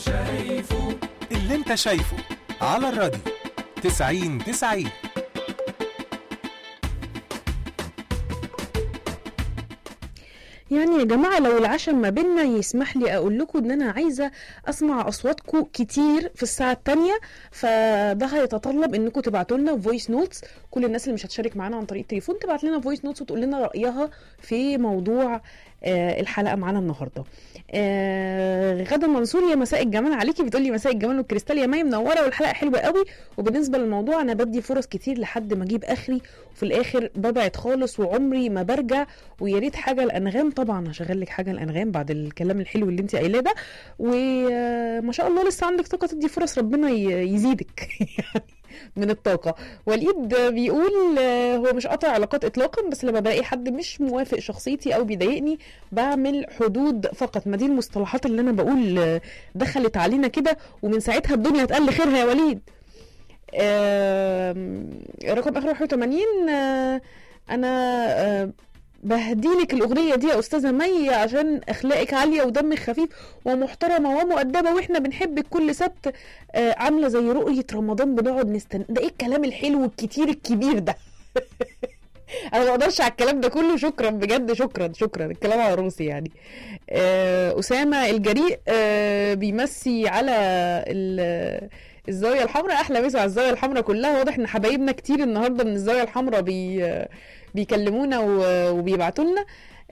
اللي انت شايفه على الراديو 90 90 يعني يا جماعة لو العشم ما بينا يسمح لي أقول لكم إن أنا عايزة أسمع أصواتكم كتير في الساعة التانية فده هيتطلب إنكم تبعتوا لنا فويس نوتس كل الناس اللي مش هتشارك معانا عن طريق التليفون تبعت لنا فويس نوتس وتقول لنا رأيها في موضوع آه الحلقة معانا النهاردة آه غدا منصور يا مساء الجمال عليكي بتقولي مساء الجمال والكريستال يا ماي منورة والحلقة حلوة قوي وبالنسبة للموضوع أنا بدي فرص كتير لحد ما أجيب آخري وفي الآخر ببعد خالص وعمري ما برجع ويا ريت حاجة الأنغام طبعا هشغل لك حاجة الأنغام بعد الكلام الحلو اللي أنت قايلاه ده وما شاء الله لسه عندك طاقة تدي فرص ربنا ي- يزيدك يعني من الطاقة وليد بيقول آه، هو مش قاطع علاقات اطلاقا بس لما بلاقي حد مش موافق شخصيتي او بيضايقني بعمل حدود فقط ما دي المصطلحات اللي انا بقول آه، دخلت علينا كده ومن ساعتها الدنيا اتقل خيرها يا وليد آم، رقم اخر 81 آه، انا آه، بهديلك الاغنيه دي يا استاذه مي عشان اخلاقك عاليه ودمك خفيف ومحترمه ومؤدبه واحنا بنحبك كل سبت آه، عامله زي رؤيه رمضان بنقعد نستنى ده ايه الكلام الحلو الكتير الكبير ده انا ما اقدرش على الكلام ده كله شكرا بجد شكرا شكرا الكلام على روسي يعني آه، اسامه الجريء آه، بيمسي على ال- الزاويه الحمراء احلى مسا على الزاويه الحمراء كلها واضح ان حبايبنا كتير النهارده من الزاويه الحمراء بي بيكلمونا و- وبيبعتوا لنا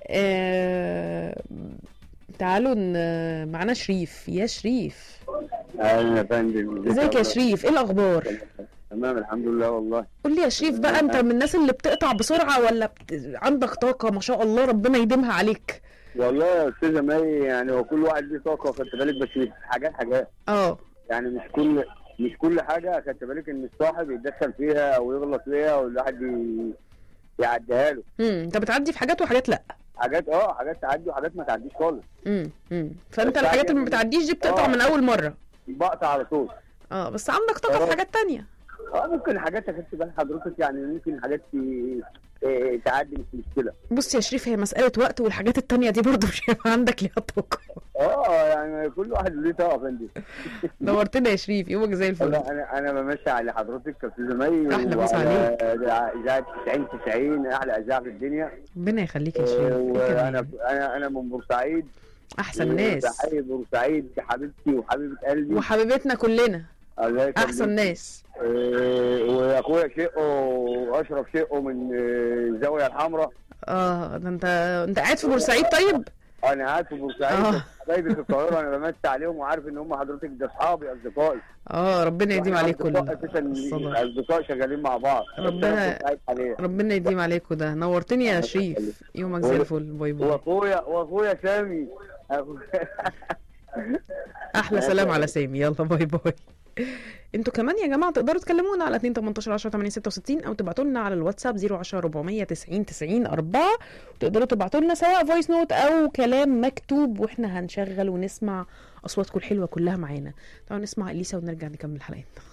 آه، تعالوا ن- معانا شريف يا شريف اهلا يا فندم ازيك يا شريف ايه الاخبار تمام الحمد لله والله قول لي يا شريف بقى انت من الناس اللي بتقطع بسرعه ولا بت... عندك طاقه ما شاء الله ربنا يديمها عليك والله يا استاذه مي يعني هو كل واحد ليه طاقه خدت بالك بس مش حاجات حاجات اه يعني مش كل مش كل حاجه خدت بالك ان الصاحب يتدخل فيها او يغلط فيها والواحد ي- يعديها له امم انت بتعدي في حاجات وحاجات لا حاجات اه حاجات تعدي وحاجات ما تعديش خالص امم امم فانت بس الحاجات اللي ما يعني- بتعديش دي بتقطع آه. من اول مره بقطع على طول اه بس عندك طاقه في آه. حاجات تانية اه ممكن حاجات خدت بال حضرتك يعني ممكن حاجات ت- إيه، تعدي مش مشكله بص يا شريف هي مساله وقت والحاجات التانية دي برضه مش هيبقى عندك ليها طاقه اه يعني كل واحد ليه طاقه يا فندم نورتنا يا شريف يومك زي الفل والله انا انا بمشي على حضرتك يا استاذ مي أحلى مسا وعلى اذاعه 90 90 احلى اذاعه في الدنيا ربنا يخليك يا آه، شريف إيه وانا كمان؟ انا انا من بورسعيد احسن ناس بحيي بورسعيد حبيبتي وحبيبه قلبي وحبيبتنا كلنا الله يخليك. احسن ناس آه، واخويا شقه اشرف شقه من آه، الزاويه الحمراء اه ده انت انت قاعد في بورسعيد طيب انا قاعد في بورسعيد آه. بس حبايبي في القاهره انا بمسي عليهم وعارف ان هم حضرتك ده اصحابي اصدقائي اه ربنا يديم وإحنا عليكم أصدقاء اساسا الصدى. اصدقاء شغالين مع بعض ربنا- أنا بورسعيد حاليا. ربنا يديم عليكم ده نورتني يا الله شريف يخليك. يومك زي الفل باي باي واخويا واخويا سامي أخو- احلى سلام على سامي يلا باي باي انتوا كمان يا جماعه تقدروا تكلمونا على 2 18 10 8 66 او تبعتوا لنا على الواتساب 010 490 90 4 وتقدروا تبعتوا لنا سواء فويس نوت او كلام مكتوب واحنا هنشغل ونسمع اصواتكم الحلوه كلها معانا تعالوا نسمع اليسا ونرجع نكمل حلقتنا